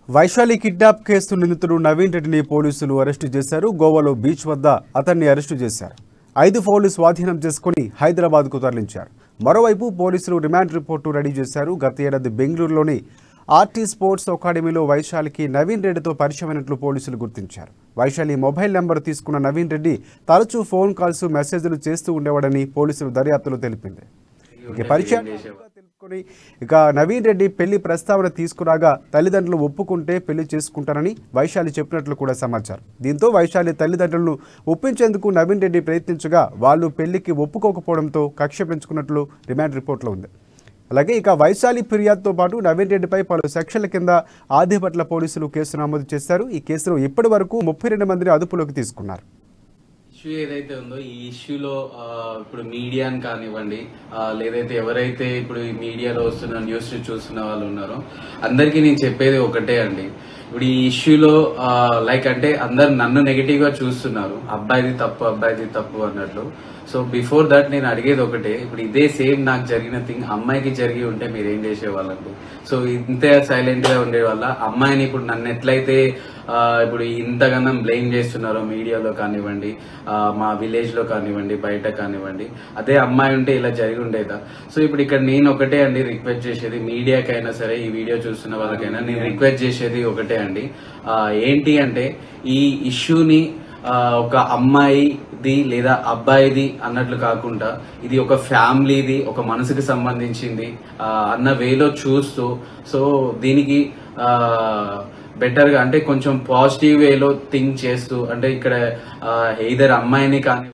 Vaishali kidnap case నిందితుడు నవీన్ రెడ్డిని పోలీసులు అరెస్టు చేశారు గోవాలో బీచ్ వద్ద అతన్ని అరెస్టు చేశారు ఐదు ఫోన్లు స్వాధీనం చేసుకుని హైదరాబాద్కు తరలించారు మరోవైపు పోలీసులు రిమాండ్ రిపోర్టు రెడీ చేశారు గత ఏడాది బెంగళూరులోని ఆర్టీ స్పోర్ట్స్ అకాడమీలో వైశాలికి నవీన్ రెడ్డితో పరిచయమైనట్లు పోలీసులు గుర్తించారు వైశాలి మొబైల్ నెంబర్ తీసుకున్న నవీన్ రెడ్డి తరచూ ఫోన్ కాల్స్ మెసేజ్లు చేస్తూ ఉండేవాడని పోలీసులు దర్యాప్తులో తెలిపింది ఇక పరిచయం తెలుపుకొని ఇక నవీన్ రెడ్డి పెళ్లి ప్రస్తావన తీసుకురాగా తల్లిదండ్రులు ఒప్పుకుంటే పెళ్లి చేసుకుంటారని వైశాలి చెప్పినట్లు కూడా సమాచారం దీంతో వైశాలి తల్లిదండ్రులను ఒప్పించేందుకు నవీన్ రెడ్డి ప్రయత్నించగా వాళ్ళు పెళ్లికి ఒప్పుకోకపోవడంతో కక్ష పెంచుకున్నట్లు రిమాండ్ రిపోర్ట్లో ఉంది అలాగే ఇక వైశాలి ఫిర్యాదుతో పాటు నవీన్ రెడ్డిపై పలు సెక్షన్ల కింద ఆదిపట్ల పోలీసులు కేసు నమోదు చేశారు ఈ కేసులో ఇప్పటి వరకు ముప్పై రెండు మందిని అదుపులోకి తీసుకున్నారు ఇష్యూ ఏదైతే ఉందో ఈ ఇష్యూలో ఆ, ఇప్పుడు మీడియాని కానివ్వండి ఆ, లేదైతే ఎవరైతే ఇప్పుడు ఈ మీడియాలో వస్తున్న న్యూస్ చూస్తున్న వాళ్ళు ఉన్నారో అందరికీ నేను చెప్పేది ఒకటే అండి ఇప్పుడు ఈ ఇష్యూలో లైక్ అంటే అందరు నన్ను నెగిటివ్ గా చూస్తున్నారు అబ్బాయిది తప్పు అబ్బాయిది తప్పు అన్నట్లు సో బిఫోర్ దట్ నేను అడిగేది ఒకటే ఇప్పుడు ఇదే సేమ్ నాకు జరిగిన థింగ్ అమ్మాయికి జరిగి ఉంటే మీరు ఏం చేసేవాళ్ళండి సో ఇంతే సైలెంట్ గా ఉండే వాళ్ళ అమ్మాయిని ఇప్పుడు నన్ను ఎట్లయితే ఆ, ఇప్పుడు ఇంతగానం బ్లేమ్ చేస్తున్నారో మీడియాలో కానివ్వండి ఆ, మా విలేజ్ లో కానివ్వండి బయట కానివ్వండి అదే అమ్మాయి ఉంటే ఇలా జరిగి ఉండేదా సో ఇప్పుడు ఇక్కడ నేను ఒకటే అండి రిక్వెస్ట్ చేసేది మీడియాకైనా సరే ఈ వీడియో చూస్తున్న వాళ్ళకైనా నేను రిక్వెస్ట్ చేసేది ఒకటే అండి ఆ, ఏంటి అంటే ఈ ఇష్యూని ఆ, ఒక అమ్మాయిది లేదా అబ్బాయిది అన్నట్లు కాకుండా ఇది ఒక ఫ్యామిలీది ఒక మనసుకి సంబంధించింది ఆ, అన్న వేలో చూస్తూ సో దీనికి బెటర్ గా అంటే కొంచెం పాజిటివ్ వేలో థింక్ చేస్తూ అంటే ఇక్కడ ఎయిదర్ అమ్మాయిని కానీ